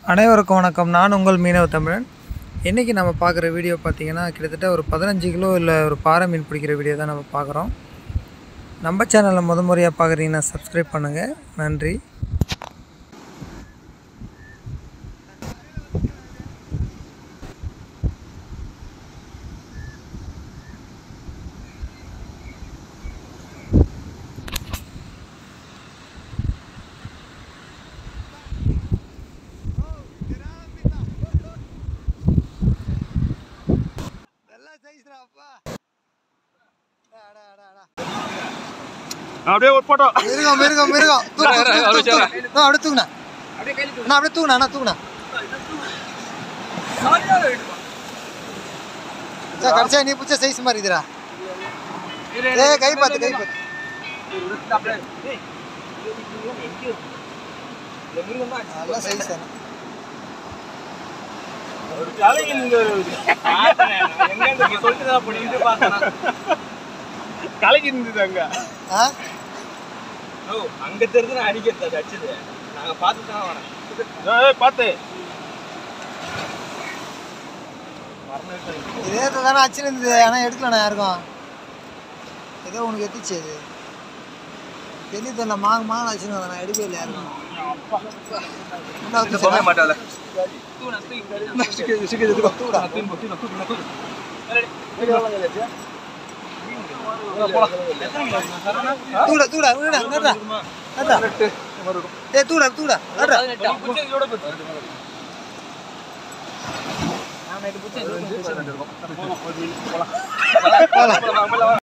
அனைவருக்கும் வணக்கம் நான் உங்கள் மீனவ தமிழன் இன்றைக்கி நம்ம பார்க்குற வீடியோ பார்த்தீங்கன்னா கிட்டத்தட்ட ஒரு பதினஞ்சு கிலோ இல்லை ஒரு பாறை மீன் பிடிக்கிற வீடியோ தான் நம்ம பார்க்குறோம் நம்ம சேனலை முத முறையாக பார்க்குறீங்கன்னா சப்ஸ்கிரைப் பண்ணுங்கள் நன்றி அப்படியே ஒரு போட்டோ மிருகம் மிருகம் மிருகம் அப்படியே தூக்குண்ணா அண்ணா அப்படியே தூக்குண்ணா அண்ணா தூக்குண்ணா சார் கடைசியா நீ பிடிச்ச சைஸ் மாதிரி இதுடா ஏ கை பார்த்து கை பார்த்து நல்ல சைஸ் தானே கலக்கி இருந்தது அங்க ஆ அங்க தெரிஞ்சு நான் அடிக்கிறது அது அடிச்சது நாங்க பார்த்து தான் வரேன் ஏய், பாத்து இதே தானே அச்சுன்னு இருந்தது ஆனால் எடுக்கலண்ணா யாருக்கும் ஏதோ உனக்கு எத்திச்சு அது தெரியல தெரியல மாங்க மாங்க அச்சுன்னு நான் எடுக்கவே இல்லை யாருக்கும் என்ன ஊத்துச்சு? மாட்டால தூக்குடா. தூக்குடா, தூக்குடா, விடுடா, விடுடா. விடுடா. ஏய், தூக்குடா, தூக்குடா, விடுடா. போலாம்.